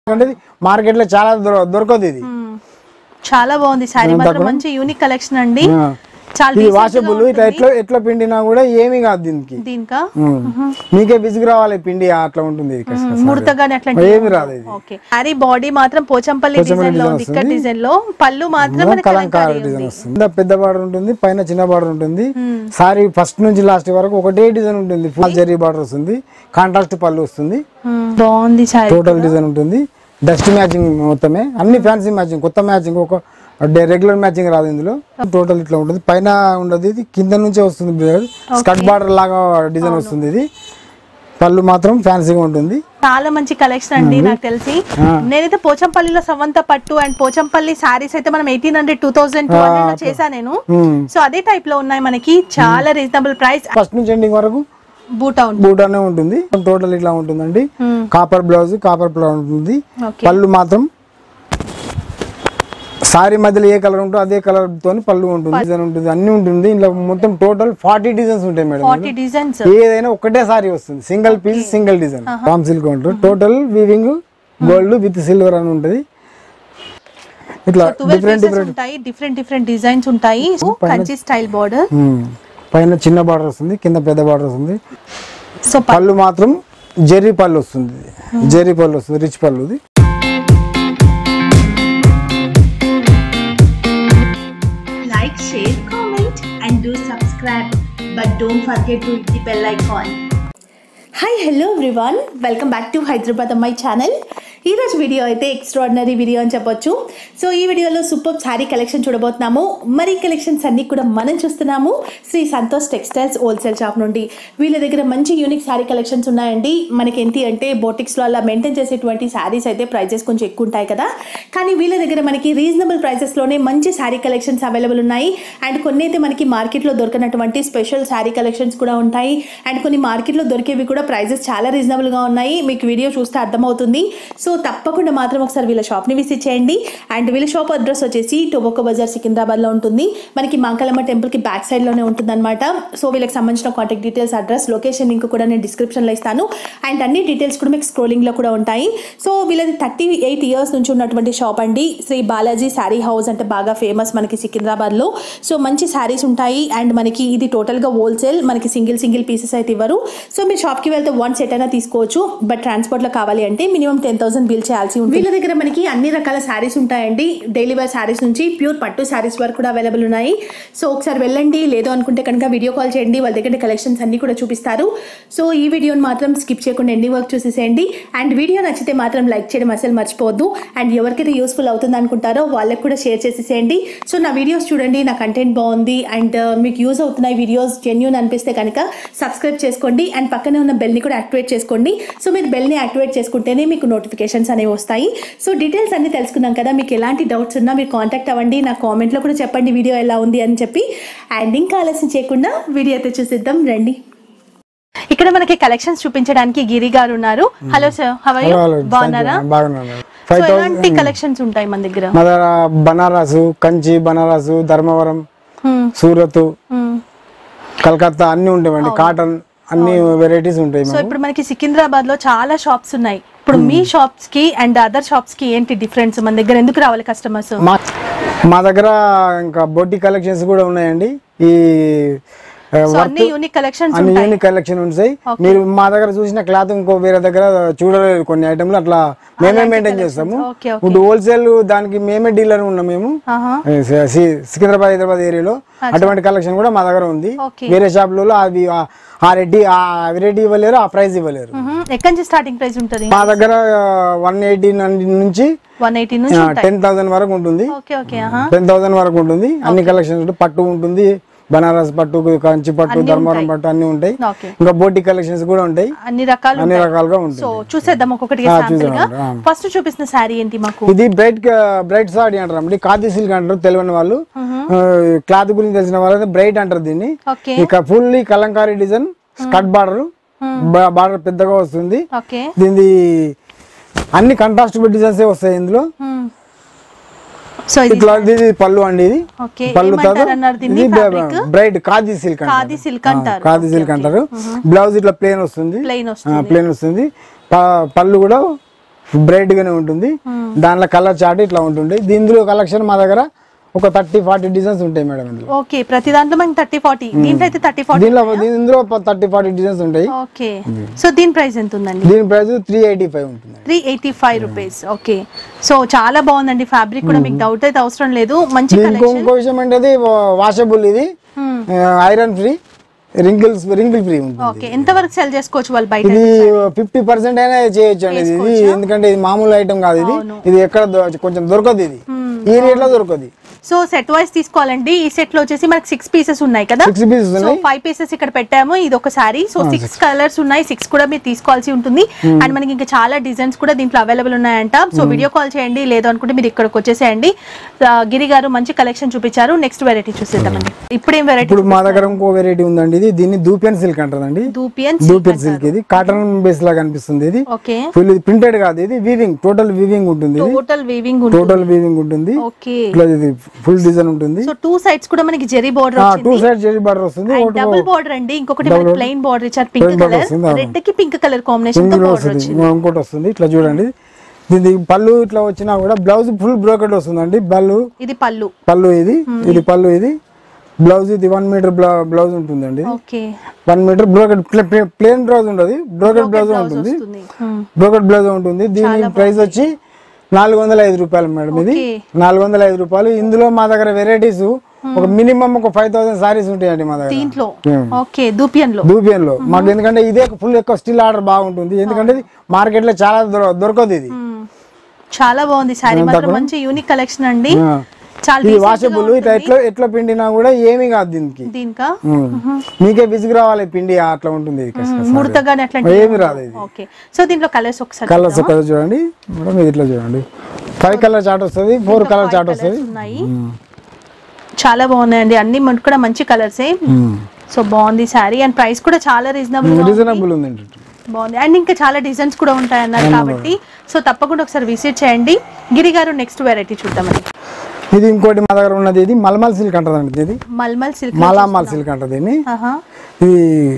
అంటే మార్కెట్ లో చాలా దొర- దొరకదు ఇది మ్మ్. చాలా బాగుంది శారీ మాత్రం మంచి యూనిక్ కలెక్షన్ అండి ఆ. చాలా ఇది decent గా వాషబుల్ ఇట్లా ఎట్లా ఎట్లా పిండినా కూడా ఏమీ కాదు దీనికి దీనికా ఉమ్. మీకే విసుగు రావాలి పిండి అట్లా ఉంటుంది ఇది కష్టం. ముడత గాని అట్లాంటి ఏమి రాదు ఇది ఓకే శారీ బాడీ మాత్రం పోచంపల్లి డిజైన్ లో ఉంది ఇక్కడ డిజైన్ లో పళ్ళు మాత్రం మనకి కలంకారీ కలంకారీ డిజైన్ ఉంది వస్తుంది కింద పెద్ద బార్డర్ ఉంటుంది పైన చిన్న బార్డర్ ఉంటుంది సారీ ఫస్ట్ నుంచి లాస్ట్ వరకు ఒకటే డిజైన్ ఉంటుంది ఫుల్ జరీ బార్డర్ వస్తుంది కాంట్రాస్ట్ పళ్ళు వస్తుంది మ్మ్. బాగుంది శారీ టోటల్ డిజైన్ ఉంటుంది డస్ట్ మ్యాచింగ్ మొత్తమే అన్ని ఫ్యాన్సీ మ్యాచింగ్ కొత్త మ్యాచింగ్ ఒక రెగ్యులర్ మ్యాచింగ్ రాదు ఇందులో టోటల్ ఇట్లా ఉంటుంది పైన ఉండదు ఇది కింద నుంచే వస్తుంది స్కట్ బార్డర్ లాగా డిజైన్ వస్తుంది ఇది పళ్ళు మాత్రం ఫ్యాన్సీగా ఉంటుంది చాలా మంచి కలెక్షన్ అండి నాకు తెలిసి నేనైతే పోచంపల్లిలో సవంత పట్టు అండ్ పోచంపల్లి సారీస్ అయితే మనం eighteen hundred two thousand two hundred లో చేశాను నేను మ్మ్. సో అదే టైప్ లో ఉన్నాయి మనకి చాలా రీజనబుల్ ప్రైస్ ఫస్ట్ నుంచి ఎండింగ్ వరకు బూటా ఉంది బూట్ అనే ఉంటుంది టోటల్ ఇట్లా ఉంటుందండి కాపర్ బ్లౌజ్ కాపర్ బ్లౌజ్ ఉంటుంది ఓకే పళ్ళు మాత్రం సారీ మధ్యలో ఏ కలర్ ఉంటుందో అదే కలర్ తోని పళ్ళు ఉంటుంది డిజైన్ ఉంటుంది అన్ని ఉంటుంది ఇంట్లో మొత్తం టోటల్ ఫార్టీ డిజైన్స్ ఉంటాయి మేడం ఫార్టీ డిజైన్స్ ఏదైనా ఒకటే సారీ వస్తుంది సింగిల్ పీస్ సింగిల్ డిజైన్ రామ్ సిల్క్ ఉంటుంది total weaving gold with silver అని ఉంటుంది ఇట్లా ట్వెల్వ్ డిఫరెంట్ పీసెస్ ఉంటాయి డిఫరెంట్ డిఫరెంట్ డిజైన్స్ ఉంటాయి కంచి స్టైల్ బార్డర్ పైన చిన్న బార్డర్ వస్తుంది కింద పెద్ద బార్డర్ వస్తుంది సో పళ్ళు మాత్రం జెర్రీ పళ్ళు వస్తుంది జెర్రీ పళ్ళు వస్తుంది రిచ్ పళ్ళు ఇది like, share, comment, and do subscribe. But don't forget to hit the bell icon. Hi hello everyone welcome back to Hyderabad అమ్మాయి ఛానల్ ఈరోజు వీడియో అయితే ఎక్స్ట్రాడినరీ వీడియో అని చెప్పొచ్చు సో ఈ వీడియోలో సూపర్ శారీ కలెక్షన్ చూడబోతున్నాము మరి కలెక్షన్స్ అన్నీ కూడా మనం చూస్తున్నాము Sri Santosh textiles wholesale shop నుండి వీళ్ళ దగ్గర మంచి యూనిక్ శారీ కలెక్షన్స్ ఉన్నాయండి మనకి ఏంటి అంటే బోటిక్స్లో అలా మెయింటైన్ చేసేటువంటి శారీస్ అయితే ప్రైజెస్ కొంచెం ఎక్కువ ఉంటాయి కదా కానీ వీళ్ళ దగ్గర మనకి రీజనబుల్ ప్రైజెస్లోనే మంచి శారీ కలెక్షన్స్ అవైలబుల్ ఉన్నాయి అండ్ కొన్ని అయితే మనకి మార్కెట్లో దొరకనటువంటి స్పెషల్ శారీ కలెక్షన్స్ కూడా ఉంటాయి అండ్ కొన్ని మార్కెట్లో దొరికేవి కూడా ప్రైజెస్ చాలా రీజనబుల్గా ఉన్నాయి మీకు వీడియో చూస్తే అర్థమవుతుంది సో తప్పకుండా మాత్రం ఒకసారి వీళ్ళ షాప్ని విజిట్ చేయండి అండ్ వీళ్ళ షాప్ అడ్రస్ వచ్చేసి టొబొక్కో బజార్ సికింద్రాబాద్లో ఉంటుంది మనకి మాంకలమ్మ టెంపుల్కి బ్యాక్ సైడ్లోనే ఉంటుందన్నమాట సో వీళ్ళకి సంబంధించిన contact details address location link కూడా నేను డిస్క్రిప్షన్లో ఇస్తాను అండ్ అన్ని డీటెయిల్స్ కూడా మీకు స్క్రోలింగ్లో కూడా ఉంటాయి సో వీళ్ళది థర్టీ ఎయిట్ ఇయర్స్ నుంచి ఉన్నటువంటి షాప్ అండి శ్రీ బాలాజీ శారీ హౌస్ అంటే బాగా ఫేమస్ మనకి సికింద్రాబాద్లో సో మంచి శారీస్ ఉంటాయి అండ్ మనకి ఇది టోటల్గా హోల్సేల్ మనకి సింగిల్ సింగిల్ పీసెస్ అయితే ఇవ్వరు సో మీరు షాప్కి వెళ్తే వన్ సెట్ అయినా తీసుకోవచ్చు బట్ ట్రాన్స్పోర్ట్లో కావాలి అంటే మినిమం టెన్ థౌసండ్ బిల్ చేయాల్సి ఉంటుంది వీళ్ళ దగ్గర మనకి అన్ని రకాల శారీస్ ఉంటాయండి డైలీ వేర్ శారీస్ నుంచి ప్యూర్ పట్టు శారీస్ వరకు కూడా అవైలబుల్ ఉన్నాయి సో ఒకసారి వెళ్ళండి లేదు అనుకుంటే కనుక వీడియో కాల్ చేయండి వాళ్ళ దగ్గర కలెక్షన్స్ అన్ని కూడా చూపిస్తారు సో ఈ వీడియోని మాత్రం స్కిప్ చేయకుండా ఎండింగ్ వర్క్ చూసేసేయండి అండ్ వీడియో నచ్చితే మాత్రం లైక్ చేయడం అసలు మర్చిపోవద్దు అండ్ ఎవరికైతే యూస్ఫుల్ అవుతుంది అనుకుంటారో వాళ్ళకి కూడా షేర్ చేసేసేయండి సో నా వీడియోస్ చూడండి నా కంటెంట్ బాగుంది అండ్ మీకు యూజ్ అవుతున్నాయి వీడియోస్ జెన్యున్ అనిపిస్తే కనుక సబ్స్క్రైబ్ చేసుకోండి అండ్ పక్కనే ఉన్న బెల్ని కూడా యాక్టివేట్ చేసుకోండి సో మీరు బెల్ని యాక్టివేట్ చేసుకుంటేనే మీకు నోటిఫికేషన్స్ అనేవి వస్తాయి సో డీటెయిల్స్ అన్ని తెలుసుకున్నాం కదా మీకు ఎలాంటి డౌట్స్ ఉన్నా మీరు కాంటాక్ట్ అవ్వండి నా కామెంట్లో కూడా చెప్పండి వీడియో ఎలా ఉంది అని చెప్పి అండ్ ఇంకా ఆలస్యం చేయకుండా వీడియో అయితే చూసిద్దాం రండి ఇక్కడ మనకి కలెక్షన్స్ చూపించడానికి గిరి గారు ఉన్నారు hello sir how are hello hello బాగున్నారా బాగున్నాను సో ఫైవ్ ఎలాంటి థౌసండ్ కలెక్షన్స్ ఉంటాయి మన దగ్గర మా దగ్గర బనారసు కంచి బనారసు ధర్మవరం Hmm. సూరత్ Hmm. కలకత్తా అన్ని ఉంటాయండి కాటన్ అన్ని వెరైటీస్ ఉంటాయి సో మాకు. ఇప్పుడు మనకి సికింద్రాబాద్ లో చాలా షాప్స్ ఉన్నాయి ఇప్పుడు మీ షాప్స్ కి అండ్ అదర్ షాప్స్ కి ఏంటి డిఫరెన్స్ మన దగ్గర ఎందుకు రావాలి కస్టమర్స్ మా మా దగ్గర ఇంకా బొట్టి కలెక్షన్స్ కూడా ఉన్నాయండి ఈ ఆ, సో వర్క్ అన్ని యూనిక్ కలెక్షన్స్ అన్ని ఉంటాయి యూనిక్ కలెక్షన్ ఉంటాయి మీరు మా దగ్గర చూసిన క్లాత్ ఇంకో వేరే దగ్గర చూడలేదు కొన్ని ఐటమ్లు అట్లా మేమే మెయింటైన్ చేస్తాము ఓకే ఓకే ఇప్పుడు హోల్సేల్ దానికి మేమే డీలర్ ఉన్నాం మేము ఆహా. ఏ, సి- సికింద్రాబాద్ హైదరాబాద్ ఏరియాలో అటువంటి కలెక్షన్ కూడా మా దగ్గర ఉంది ఓకే. వేరే షాపులలో అవి ఆ- ఆ రెడ్డి ఆ వెరైటీ ఇవ్వలేరు ఆ ప్రైస్ ఇవ్వలేరు మ్మ్. ఎక్కడి నుంచి స్టార్టింగ్ ప్రైస్ ఉంటుంది మా దగ్గర వన్ ఎయిటీ నుంచి వన్ ఎయిటీ నుంచి ఉంటాయి టెన్ థౌసండ్ వరకు ఉంటుంది ఓకే ఓకే ఆహా టెన్ థౌసండ్ వరకు ఉంటుంది అన్ని కలెక్షన్స్ ఉంటాయి పట్టు ఉంటుంది బనారస్ పట్టు కంచి పట్టు ధర్మవరం పట్టు అన్ని ఉంటాయి ఓకే ఇంకా బోటి కలెక్షన్స్ కూడా ఉంటాయి అన్ని రకాలు అన్ని ఉంటాయి. రకాలుగా సో ఉంటాయి చూసేద్దాం ఒక్కొక్కటి ఆ, శాంపుల్ గా చూద్దాం, ఆ. ఫస్ట్ చూపిస్తున్న శారీ ఏంటి మాకు ఇది బ్రైట్ బ్రైట్ సాడీ అంటారు అండి కాది సిల్క్ అంటారు తెలియని వాళ్ళు క్లాత్ గురించి తెలిసిన వాళ్ళు బ్రైట్ అంటారు దీన్ని ఓకే ఇక ఫుల్లీ కలంకారీ డిజైన్ స్కట్ బార్డర్ బార్డర్ పెద్దగా వస్తుంది ఓకే దీనిది అన్ని కంట్రాస్ట్ డిజైన్స్ వస్తాయి ఇందులో మ్మ్. సో ఇది ఇట్లా ఇది పళ్ళు అండి ఇది ఓకే పళ్ళు ఏమంటారు అన్నారు దీన్ని fabric bright khadi silk khadi silk అంటారు ఖాదీ సిల్క్ అంటారు బ్లౌజ్ ఇట్లా ప్లేన్ వస్తుంది ప్లెయిన్ వస్తుంది ప్లేన్ వస్తుంది ప- పళ్ళు కూడా బ్రైట్ గానే ఉంటుంది దానిలో కలర్ చార్ట్ ఇట్లా ఉంటుంది దీనిలో కలెక్షన్ మా దగ్గర ఒక థర్టీ ఫార్టీ డిజైన్స్ ఉంటాయి మేడం ఇందులో ఓకే ప్రతి దాంట్లో మనకి థర్టీ ఫార్టీ దీంట్లో అయితే థర్టీ ఫార్టీ దీనిలో దీని- ఇందులో థర్టీ ఫార్టీ డిజైన్స్ ఉంటాయి ఓకే సో దీని ప్రైస్ ఎంత ఉందండి దీని ప్రైస్ త్రీ ఎయిటీ ఫైవ్ ఉంటుంది three eighty five rupees okay so చాలా బాగుందండి ఫ్యాబ్రిక్ కూడా మీకు డౌట్ అయితే అవసరం లేదు మంచి దీనికి కలెక్షన్ ఇంకో విషయం అంటే ఇది వాషబుల్ ఇది iron free wrinkles wrinkle free ఉంటుంది ఓకే ఎంత వరకు సెల్ చేసుకోవచ్చు వాళ్ళు బయట ఇది ఫిఫ్టీ పర్సెంట్ అయినా చేయొచ్చు అండి ఇది ఇది ఎందుకంటే ఇది మామూలు ఐటమ్ కాదు ఇది ఇది ఎక్కడ దొ- కొంచెం దొరకదు ఇది ఈ రేట్ లో దొరకదు సో సెట్ వైస్ తీసుకోవాలండి ఈ సెట్ లో వచ్చేసి మనకి సిక్స్ పీసెస్ ఉన్నాయి కదా సిక్స్ పీసెస్ సో ఉన్నాయి ఫైవ్ పీసెస్ ఇక్కడ పెట్టాము ఇది ఒక సారీ సో సిక్స్ కలర్స్ ఉన్నాయి సిక్స్ కూడా మీరు తీసుకోవాల్సి ఉంటుంది అండ్ మనకి ఇంకా చాలా డిజైన్స్ కూడా దీంట్లో అవైలబుల్ ఉన్నాయంట సో వీడియో కాల్ చేయండి లేదు అనుకుంటే మీరు ఇక్కడికి వచ్చేసేయండి ఆ, గిరి గారు మంచి కలెక్షన్ చూపించారు నెక్స్ట్ వెరైటీ చూసేద్దామండి ఇప్పుడు ఏం వెరైటీ ఇప్పుడు మా దగ్గర ఇంకో వెరైటీ ఉందండి ఇది దీన్ని దూపియన్ సిల్క్ అంటారండి దూపియన్ దూపియన్ సిల్క్ ఇది కాటన్ బేస్ లాగా అనిపిస్తుంది ఇది ఓకే ఫుల్ ఇది ప్రింటెడ్ కాదు ఇది వీవింగ్ టోటల్ వీవింగ్ ఉంటుంది ఇది టోటల్ వీవింగ్ ఉంటుంది టోటల్ వీవింగ్ ఉంటుంది ఓకే ఇట్లా ఇది ఫుల్ డిజైన్ ఉంటుంది సో టూ సైడ్స్ కూడా మనకి zari border two side zari border వస్తుంది ఒకటి డబుల్ బోర్డర్ అండి ఇంకొకటి మనకి ప్లెయిన్ బోర్డర్ ఇచ్చారు పింక్ Plain border కలర్ వస్తుంది, అవును. రెడ్ కి పింక్ కలర్ కాంబినేషన్ తో సింగిల్ బోర్డర్ వస్తుంది వచ్చింది ఇంకోటి వస్తుంది ఇట్లా చూడండి దీని పళ్ళు ఇట్లా వచ్చినా కూడా బ్లౌజ్ ఫుల్ బ్రోకెట్ వస్తుందండి పళ్ళు ఇది పళ్ళు పళ్ళు ఇది ఇది పళ్ళు ఇది బ్లౌజ్ ఇది వన్ మీటర్ బ్లౌజ్ ఉంటుందండి okay one metre brocade plain blouse ఉండదు బ్రోకెట్ బ్లౌజ్ ఉంటుంది వస్తుంది Hmm. బ్రోకెట్ బ్లౌజ్ ఉంటుంది దీని ప్రైస్ వచ్చి నాలుగు వందల ఐదు రూపాయలు మేడం ఇది Okay. నాలుగు వందల ఐదు రూపాయలు ఇందులో మా దగ్గర వెరైటీస్ ఒక మినిమం ఒక ఫైవ్ థౌసండ్ సారీస్ ఉంటాయండి మా దగ్గర దీంట్లో Hmm. ఓకే దూపియన్ లో దూపియన్ లో మాకు ఎందుకంటే ఇదే ఫుల్ ఎక్కువ స్టిల్ ఆర్డర్ బాగుంటుంది ఎందుకంటే మార్కెట్ లో చాలా దొర- దొరకదు ఇది Hmm. చాలా బాగుంది సారీ మాత్రం మంచి యూనిక్ కలెక్షన్ అండి ఆ. చాలా ఇది decent గా వాషబుల్ ఇట్లా ఎట్లా ఎట్లా పిండినా కూడా ఏమీ కాదు దీనికి దీనికా ఉమ్. మీకే విసుగు రావాలి పిండి అట్లా ఉంటుంది ఇది కష్టం. ముడతగానే అట్లాంటి ఏమి రాదు ఇది ఓకే సో దీంట్లో కలర్స్ ఒకసారి కలర్స్ కలర్ చూడండి మేడం ఇది ఇట్లా చూడండి ఫైవ్ కలర్ చార్ట్ వస్తుంది ఫోర్ కలర్ చార్ట్ వస్తుంది colours ఉన్నాయి చాలా బాగున్నాయండి అన్ని మనకు కూడా మంచి కలర్సే సో బాగుంది సారీ అండ్ ప్రైస్ కూడా చాలా రీజనబుల్ రీజనబుల్ ఉంది బాగుంది అండ్ ఇంకా చాలా డిజైన్స్ కూడా ఉంటాయి అన్నారు కాబట్టి సో తప్పకుండా ఒకసారి విజిట్ చేయండి గిరి గారు నెక్స్ట్ వెరైటీ చూద్దామండి ఇది ఇంకోటి మా దగ్గర ఉన్నది ఇది మల్మల్ సిల్క్ అంటదండి ఇది మల్మల్ సిల్క్ మాలామాల్ సిల్క్ అంటది దీన్ని ఇది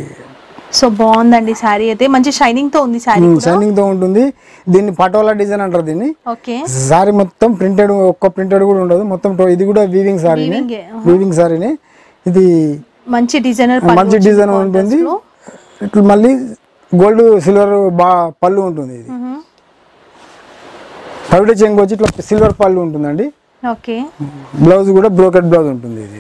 సో బాగుందండి శారీ అయితే మంచి షైనింగ్ తో ఉంది శారీ షైనింగ్ తో ఉంటుంది దీన్ని పటోలా డిజైన్ అంటారు దీన్ని ఓకే సారీ మొత్తం ప్రింటెడ్ ఒక్క ప్రింటెడ్ కూడా ఉండదు మొత్తం టో- ఇది కూడా వీవింగ్ సారీనే Weaving ఏ, వీవింగ్ సారీనే ఇది మంచి డిజైనర్ మంచి డిజైన్ ఉంటుంది ఇట్లా మళ్ళీ గోల్డ్ సిల్వర్ బా పళ్ళు ఉంటుంది ఇది పవిట చెంగు వచ్చి ఇట్లా సిల్వర్ పళ్ళు ఉంటుందండి ఓకే బ్లౌజ్ కూడా బ్రోకెట్ బ్లౌజ్ ఉంటుంది ఇది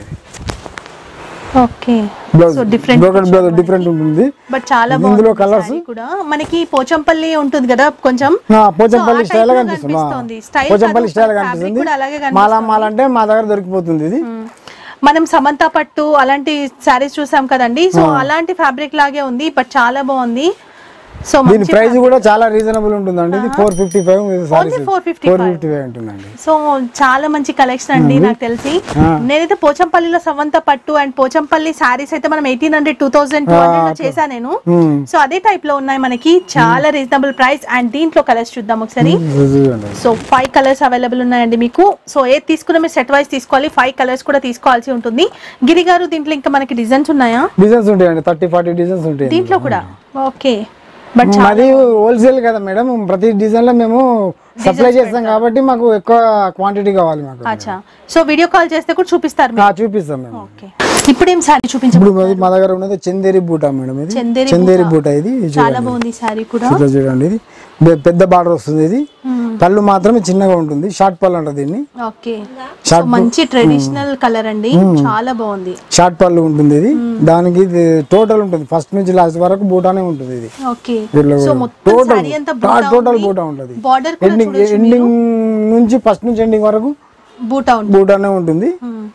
okay blouse so different brocade blouse different ఉంటుంది బట్ చాలా ఇందులో బాగుంది colours? saree కూడా మనకి పోచంపల్లి ఉంటుంది కదా కొంచెం ఆ, పోచంపల్లి So, ఆ స్టైల్ type లో కనిపిస్తుంది ఆ, కనిపిస్తుంది. Style పోచంపల్లి కాదు, స్టైల్ fabric కనిపిస్తుంది కూడా అలాగే మాలా మాల అంటే మా దగ్గర దొరికిపోతుంది ఇది మ్మ్. మనం సమంత పట్టు అలాంటి శారీస్ చూసాం కదండి సో అలాంటి ఫ్యాబ్రిక్ లాగే ఉంది బట్ చాలా బాగుంది సో దీని ప్రైస్ కూడా చాలా రీజనబుల్ ఉంటుందండి ఇది four fifty five saris 455. Four fifty five ఉంటుందండి సో చాలా మంచి కలెక్షన్ అండి నాకు తెలిసి నేనైతే పోచంపల్లిలో సమంత పట్టు అండ్ పోచంపల్లి శారీస్ అయితే మనం eighteen hundred two thousand two hundred లో చేసా నేను మ్మ్. సో అదే టైప్ లో ఉన్నాయి మనకి చాలా రీజనబుల్ ప్రైస్ అండ్ దీంట్లో కలర్స్ చూద్దాం ఒకసారి ఇది చూడండి. సో ఫైవ్ కలర్స్ అవైలబుల్ ఉన్నాయండి మీకు సో ఏది తీసుకున్నా మీరు సెట్ వైస్ తీసుకోవాలి ఫైవ్ కలర్స్ కూడా తీసుకోవాల్సి ఉంటుంది గిరి గారు దీంట్లో ఇంకా మనకి డిజైన్స్ ఉన్నాయా డిజైన్స్ ఉంటాయండి థర్టీ ఫార్టీ డిజైన్స్ ఉంటాయి దీంట్లో కూడా ఓకే బట్ మాది హోల్సేల్ కదా మేడం ప్రతి డిజైన్ లో మేము సప్లై చేస్తాం కాబట్టి మాకు ఎక్కువ క్వాంటిటీ కావాలి మాకు అచ్చా సో వీడియో కాల్ చేస్తే కూడా చూపిస్తారు మీరు ఆ, చూపిస్తాం మేము ఓకే ఇప్పుడు ఏం శారీ చూపించబో ఇప్పుడు మాది- మా దగ్గర ఉన్నది చందేరి బూట మేడం ఇది చందేరి చందేరి బూట ఇది ఇది చాలా చూడండి. బాగుంది శారీ కూడా ఇట్లా చూడండి ఇది పె- పెద్ద బార్డర్ వస్తుంది ఇది పళ్ళు మాత్రమే చిన్నగా ఉంటుంది షార్ట్ పళ్ళు అంటారు దీన్ని ఓకే సో Short మంచి ట్రెడిషనల్ కలర్ అండి చాలా బాగుంది షార్ట్ పళ్ళు ఉంటుంది ఇది దానికి టోటల్ ఉంటుంది ఫస్ట్ నుంచి లాస్ట్ వరకు బూటానే ఉంటుంది ఇది ఓకే వీళ్ళు సో మొత్తం total- శారీ అంతా టోటల్ బూటా ఉంటుంది బార్డర్ కూడా ఎండింగ్ చూడొచ్చు ఎండింగ్ నుంచి ఫస్ట్ నుంచి ఎండింగ్ వరకు బూటా ఉంటుంది బూటానే ఉంటుంది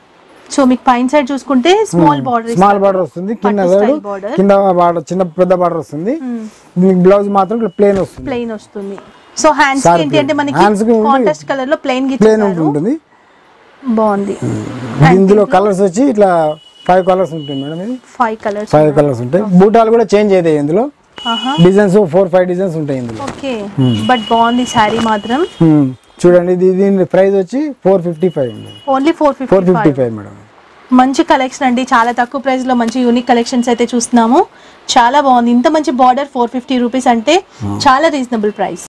సో మీకు పైన సైడ్ చూసుకుంటే స్మాల్ బార్డర్ స్మాల్ బార్డర్ వస్తుంది కింద పట్టు సైడ్ style border. కింద బార్డర్ చిన్న పెద్ద బార్డర్ వస్తుంది దీనికి బ్లౌజ్ మాత్రం ఇట్లా ప్లేన్ వస్తుంది ప్లెయిన్ వస్తుంది సో హ్యాండ్స్ Saree ఏంటి అంటే మనకి Hands కి ఉంది. కాంట్రాస్ట్ కలర్ లో ప్లెయిన్ ప్లేన్ గిచ్చారు ఉంటుంది బాగుంది ఇందులో కలర్స్ వచ్చి ఇట్లా ఫైవ్ కలర్స్ ఉంటాయి మేడం ఇది ఫైవ్ కలర్స్ ఫైవ్ కలర్స్ ఉంటాయి బూటాలు కూడా చేంజ్ అవుతాయి ఇందులో ఆహా డిజైన్స్ ఫోర్ ఫైవ్ డిజైన్స్ ఉంటాయి ఇందులో ఓకే బట్ బాగుంది శారీ మాత్రం Hmm. చూడండి ఇది దీని ప్రైస్ వచ్చి ఫోర్ ఫిఫ్టీ ఫైవ్ ఉంది only four four fifty fifty five madam మంచి కలెక్షన్ అండి చాలా తక్కువ ప్రైస్ లో మంచి యూనిక్ కలెక్షన్స్ అయితే చూస్తున్నాము చాలా బాగుంది ఇంత మంచి బార్డర్ ఫోర్ ఫిఫ్టీ రూపీస్ అంటే చాలా రీజనబుల్ ప్రైస్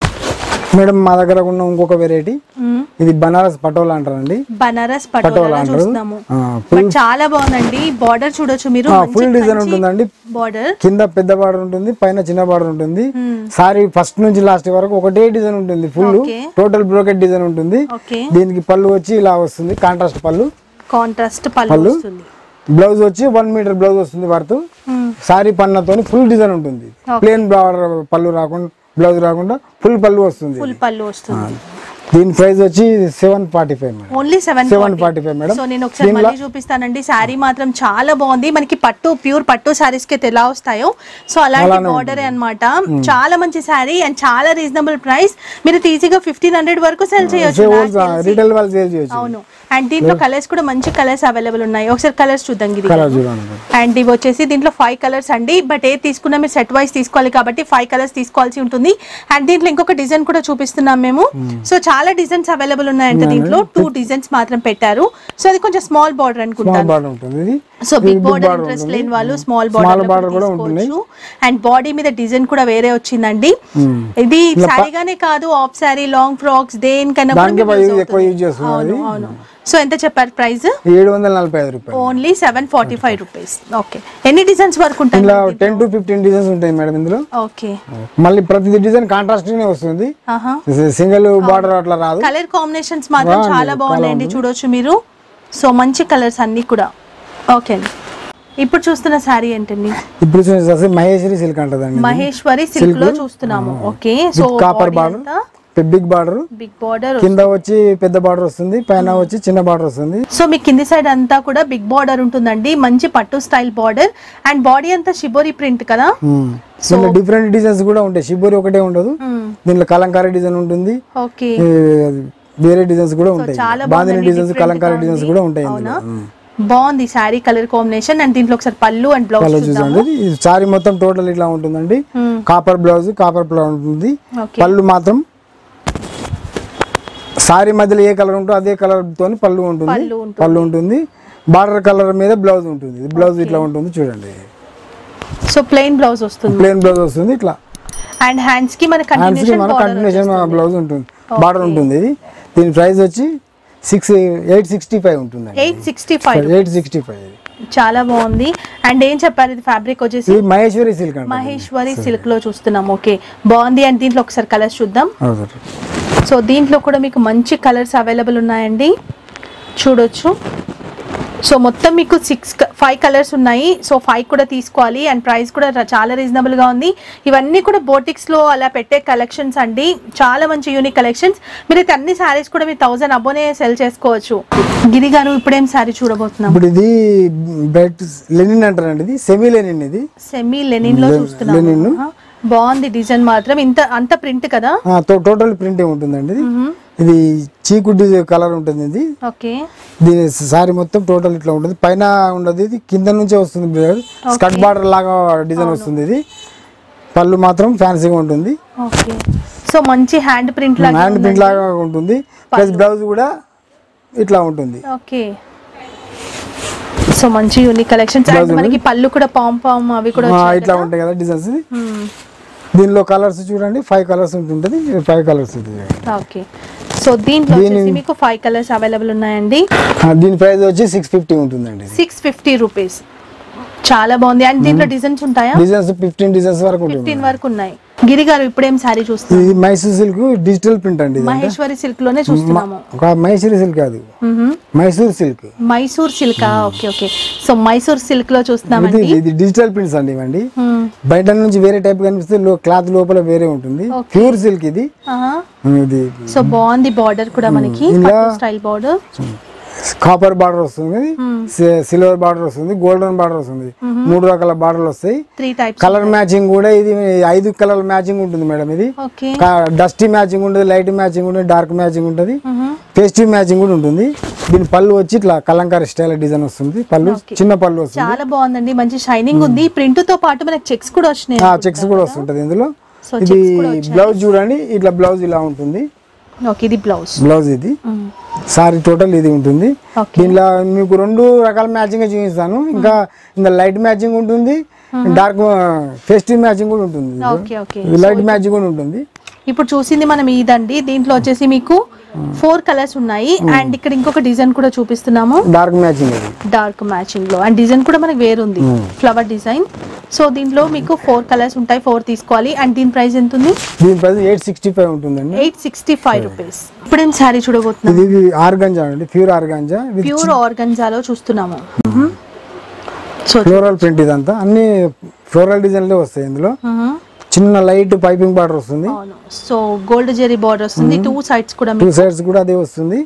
మేడం మా దగ్గర ఉన్న ఇంకొక వెరైటీ మ్మ్. ఇది బనారస్ పటోలా అంటారండి బనారస్ పటోలా పటోలా అంటారు చూస్తున్నాము ఆ, బట్ చాలా బాగుందండి బార్డర్ చూడొచ్చు మీరు ఫుల్ డిజైన్ ఉంటుందండి బార్డర్ కింద పెద్ద బార్డర్ ఉంటుంది పైన చిన్న బార్డర్ ఉంటుంది సారీ ఫస్ట్ నుంచి లాస్ట్ వరకు ఒకటే డిజైన్ ఉంటుంది full Okay. Total brocade design ఉంటుంది ఓకే దీనికి పళ్ళు వచ్చి ఇలా వస్తుంది కాంట్రాస్ట్ పళ్ళు కాంట్రాస్ట్ పళ్ళు పళ్ళు. వస్తుంది బ్లౌజ్ వచ్చి వన్ మీటర్ బ్లౌజ్ వస్తుంది వర్త్ మ్మ్. సారీ పన్నతోని ఫుల్ డిజైన్ ఉంటుంది ప్లేన్ బార్డర్ పళ్ళు రాకుండా బ్లౌజ్ రాకుండా ఫుల్ పళ్ళు వస్తుంది ఫుల్ పళ్ళు వస్తుంది దీని ప్రైస్ వచ్చి seven forty five madam only seven seven forty five madam so నేను ఒకసారి మళ్ళీ చూపిస్తానండి శారీ మాత్రం చాలా బాగుంది మనకి పట్టు ప్యూర్ పట్టు శారీస్ కి అయితే ఎలా వస్తాయో సో అలాంటి బార్డర్ అన్నమాట చాలా మంచి శారీ అండ్ చాలా రీజనబుల్ ప్రైస్ మీరు ఈజీగా ఫిఫ్టీన్ హండ్రెడ్ వరకు సెల్ చేయొచ్చు నాకు తెలిసి. రిటైల్ వాళ్ళు సేల్ చేయొచ్చు అవును అండ్ దీంట్లో కలర్స్ కూడా మంచి కలర్స్ అవైలబుల్ ఉన్నాయి ఒకసారి కలర్స్ చూద్దాం గిరి కలర్ చూడండి అండ్ ఇవి వచ్చేసి దీంట్లో ఫైవ్ కలర్స్ అండి బట్ ఏ తీసుకున్నా మీరు సెట్ వైస్ తీసుకోవాలి కాబట్టి ఫైవ్ కలర్స్ తీసుకోవాల్సి ఉంటుంది అండ్ దీంట్లో ఇంకొక డిజైన్ కూడా చూపిస్తున్నాం మేము సో చాలా డిజైన్స్ అవైలబుల్ ఉన్నాయంట దీంట్లో టూ డిజైన్స్ మాత్రం పెట్టారు సో అది కొంచెం స్మాల్ బార్డర్ స్మాల్ అనుకుంటాను బార్డర్ ఉంటుంది ఇది సో ఇది big big border border interest ఉంటుంది. లేని వాళ్ళు స్మాల్ Small బార్డర్ border కూడా ఉంటుంది. తీసుకోవచ్చు అండ్ బాడీ మీద డిజైన్ కూడా వేరే వచ్చిందండి ఇది శారీగానే కాదు ఆఫ్ శారీ లాంగ్ ఫ్రాక్స్ దేనికైనా కూడా దానికే మీకు use ఇది ఎక్కువ అవుతుంది. యూజ్ చేస్తున్నాం అవును అవును సో ఎంత చెప్పారు ప్రైస్ ఏడు వందల నలభై ఐదు రూపాయలు only seven forty five rupees okay ఎన్ని డిజైన్స్ వరకు ఉంటాయి ఇందులో టెన్ టు ఫిఫ్టీన్ డిజైన్స్ ఉంటాయి మేడం ఇందులో ఓకే మళ్ళీ ప్రతి డిజైన్ కాంట్రాస్ట్ వస్తుంది ఆహా సింగిల్ బార్డర్ అట్లా రాదు కలర్ కాంబినేషన్స్ మాత్రం చాలా బాగున్నాయండి చూడొచ్చు మీరు సో మంచి కలర్స్ అన్ని కూడా ఓకే అండి ఇప్పుడు చూస్తున్న శారీ ఏంటండి ఇప్పుడు చూసేసి మహేశ్వరి సిల్క్ అంటదండి మహేశ్వరి సిల్క్ లో చూస్తున్నాము okay so copper border big border big border కింద వచ్చి పెద్ద బార్డర్ వస్తుంది పైన వచ్చి చిన్న బార్డర్ వస్తుంది సో మీ కింది సైడ్ అంతా కూడా బిగ్ బార్డర్ ఉంటుందండి మంచి పట్టు స్టైల్ బార్డర్ అండ్ బాడీ అంతా షిబోరి ప్రింట్ కదా ఉమ్. దీంట్లో డిఫరెంట్ డిజైన్స్ కూడా ఉంటాయి షిబోరి ఒకటే ఉండదు దీంట్లో కలంకారీ డిజైన్ ఉంటుంది ఓకే ఈ వేరే డిజైన్స్ కూడా ఉంటాయి చాలా బాందిని బాగుందండి, డిజైన్స్ different కలంకారీ గా డిజైన్స్ ఉంది. కూడా ఉంటాయి అవునా ఇందులో ఉమ్. బాగుంది శారీ కలర్ కాంబినేషన్ అండ్ దీంట్లో ఒకసారి పళ్ళు అండ్ బ్లౌజ్ కలర్ చూసండి ఇది సారీ మొత్తం టోటల్ ఇట్లా ఉంటుందండి కాపర్ బ్లౌజ్ కాపర్ బ్లౌజ్ ఉంటుంది ఓకే పళ్ళు మాత్రం సారీ మధ్యలో ఏ కలర్ ఉంటుందో అదే కలర్ తోని పళ్ళు ఉంటుంది పళ్ళు ఉంటుంది. పళ్ళు ఉంటుంది బార్డర్ కలర్ మీద బ్లౌజ్ ఉంటుంది బ్లౌజ్ ఇట్లా ఉంటుంది చూడండి సో ప్లెయిన్ బ్లౌజ్ వస్తుంది ప్లేన్ బ్లౌజ్ వస్తుంది ఇట్లా అండ్ హ్యాండ్స్ కి మన హ్యాండ్స్ కి కంటిన్యూషన్ మన కంటిన్యూషన్ బ్లౌజ్ ఉంటుంది బార్డర్ ఉంటుంది ఇది దీని ప్రైస్ వచ్చి సిక్స్ ఎయిట్ సిక్స్టీ ఫైవ్ ఉంటుంది eight sixty five eight sixty five చాలా బాగుంది అండ్ ఏం చెప్పారు ఇది ఫ్యాబ్రిక్ వచ్చేసి ఇది మహేశ్వరి సిల్క్ అండి మహేశ్వరి సిల్క్ లో చూస్తున్నాం ఓకే బాగుంది అండ్ దీంట్లో ఒకసారి కలర్స్ చూద్దాం అవును సార్. సో దీంట్లో కూడా మీకు మంచి కలర్స్ అవైలబుల్ ఉన్నాయండి చూడొచ్చు సో మొత్తం మీకు సిక్స్ ఫైవ్ కలర్స్ ఉన్నాయి సో ఫైవ్ కూడా తీసుకోవాలి అండ్ ప్రైస్ కూడా ర- చాలా రీజనబుల్ గా ఉంది ఇవన్నీ కూడా బోటిక్స్ లో అలా పెట్టే కలెక్షన్స్ అండి చాలా మంచి యూనిక్ కలెక్షన్స్ మీరు అయితే అన్ని సారీస్ కూడా మీరు థౌసండ్ అబ్బోనే సెల్ చేసుకోవచ్చు గిరి గారు ఇప్పుడేం సారీ చూడబోతున్నాం ఇప్పుడు ఇది బ్రైట్ లెనిన్ అంటారండి ఇది సెమీ లెనిన్ ఇది సెమీ లెనిన్ లో చూస్తున్నాం లెనిన్. ఆహా. బాగుంది డిజైన్ మాత్రం ఇంత అంత ప్రింట్ కదా టోటల్ ప్రింట్ ఉంటుందండి ఇది ఇది చీకు కలర్ ఉంటుంది ఇది ఓకే దీని సారీ మొత్తం టోటల్ ఇట్లా ఉంటుంది పైన ఉండదు ఇది కింద నుంచే వస్తుంది స్కర్ట్ బార్డర్ లాగా డిజైన్ వస్తుంది ఇది పళ్ళు మాత్రం ఫ్యాన్సీగా ఉంటుంది ఓకే సో మంచి హ్యాండ్ ప్రింట్ లాగా హ్యాండ్ ప్రింట్ లాగా ఉంటుంది ప్లస్ బ్లౌజ్ కూడా ఇట్లా ఉంటుంది ఓకే సో మంచి యూనిక్ కలెక్షన్స్ అండ్ మనకి పళ్ళు కూడా పామ్ పామ్ అవి కూడా ఆ, ఇట్లా ఉంటాయి కదా డిజైన్స్ మ్మ్. దీనిలో కలర్స్ చూడండి ఫైవ్ కలర్స్ ఉంటుంటుంది ఫైవ్ కలర్స్ ఉంటుంది ఓకే సో దీంట్లో వచ్చేసి మీకు ఫైవ్ కలర్స్ అవైలబుల్ ఉన్నాయండి ఆ, దీని ప్రైస్ వచ్చి సిక్స్ ఫిఫ్టీ ఉంటుందండి సిక్స్ ఫిఫ్టీ రూపీస్ చాలా బాగుంది అండ్ దీంట్లో డిజైన్స్ ఉంటాయా డిజైన్స్ ఫిఫ్టీన్ డిజైన్స్ వరకు ఉంటుంది ఫిఫ్టీన్ వరకు ఉన్నాయి గిరి గారు ఇప్పుడేం శారీ చూస్తున్నారు ఇది మైసూర్ సిల్క్ డిజిటల్ ప్రింట్ అండి ఇది మహేశ్వరి సిల్క్ లోనే చూస్తున్నాము ఒక మైసూర్ సిల్క్ కాదు మ్మ్. Mysore silk Mysore silk okay okay so Mysore silk లో ఇది చూస్తున్నామండి ఇది డిజిటల్ ప్రింట్స్ అండి ఇవ్వండి మ్మ్. బయట నుంచి వేరే టైప్ కనిపిస్తే క్లాత్ లోపల వేరే ఉంటుంది ప్యూర్ సిల్క్ ఇది ఆహా. ఇది సో బాగుంది బార్డర్ కూడా మనకి ఇలా- స్టైల్ బార్డర్ కాపర్ బార్డర్ వస్తుంది సిల్వర్ బార్డర్ వస్తుంది గోల్డెన్ బార్డర్ వస్తుంది మూడు రకాల బార్డర్లు వస్తాయి త్రీ టైప్స్ కలర్ మ్యాచింగ్ కూడా ఇది ఐదు కలర్ మ్యాచింగ్ ఉంటుంది మేడం ఇది ఓకే డస్టీ మ్యాచింగ్ ఉంటుంది లైట్ మ్యాచింగ్ ఉంటుంది డార్క్ మ్యాచింగ్ ఉంటుంది పేస్టివ్ మ్యాచింగ్ కూడా ఉంటుంది దీని పళ్ళు వచ్చి ఇట్లా కలంకారీ స్టైల్ డిజైన్ వస్తుంది పళ్ళు చిన్న పళ్ళు వస్తుంది చాలా బాగుందండి మంచి షైనింగ్ ఉంది ప్రింట్ తో పాటు మనకి చెక్స్ కూడా వచ్చినాయి ఆ చెక్స్ కూడా వస్తుంటది ఇందులో సో ఇది బ్లౌజ్ చూడండి ఇట్లా బ్లౌజ్ ఇలా ఉంటుంది ఓకే ఇది బ్లౌజ్ బ్లౌజ్ ఇది సారీ టోటల్ ఇది ఉంటుంది ఓకే దీనిలో మీకు రెండు రకాల మ్యాచింగ్ చూపిస్తాను ఇంకా ఇంకా లైట్ మ్యాచింగ్ ఉంటుంది డార్క్ ఫెస్టివ్ మ్యాచింగ్ కూడా ఉంటుంది ఓకే ఓకే ఇది లైట్ మ్యాచింగ్ కూడా ఉంటుంది ఇప్పుడు చూసింది మనం ఇదండి దీంట్లో వచ్చేసి మీకు ఫోర్ కలర్స్ ఉన్నాయి అండ్ ఇక్కడ ఇంకొక డిజైన్ కూడా చూపిస్తున్నాము డార్క్ మ్యాచింగ్ ఇది డార్క్ మ్యాచింగ్ లో అండ్ డిజైన్ కూడా మనకి వేరుంది ఫ్లవర్ డిజైన్ సో దీంట్లో మీకు ఫోర్ కలర్స్ ఉంటాయి ఫోర్ తీసుకోవాలి అండ్ దీని ప్రైస్ ఎంత ఉంది దీని ప్రైస్ ఎయిట్ సిక్స్టీ ఫైవ్ ఉంటుందండి ఎయిట్ సిక్స్టీ ఫైవ్ రూపీస్ ఇప్పుడు ఏం శారీ చూడబోతున్నాం ఇది ఆర్గంజా అండి ప్యూర్ ఆర్గంజా విత్ ప్యూర్ ఆర్గన్జాలో చూస్తున్నాము సో ఫ్లోరల్ ప్రింట్ ఇదంతా అన్ని ఫ్లోరల్ డిజైన్లే వస్తాయి ఇందులో చిన్న లైట్ పైపింగ్ బార్డర్ వస్తుంది అవును సో గోల్డ్ జెరీ బార్డర్ వస్తుంది టూ సైడ్స్ కూడా టూ సైడ్స్ కూడా అదే వస్తుంది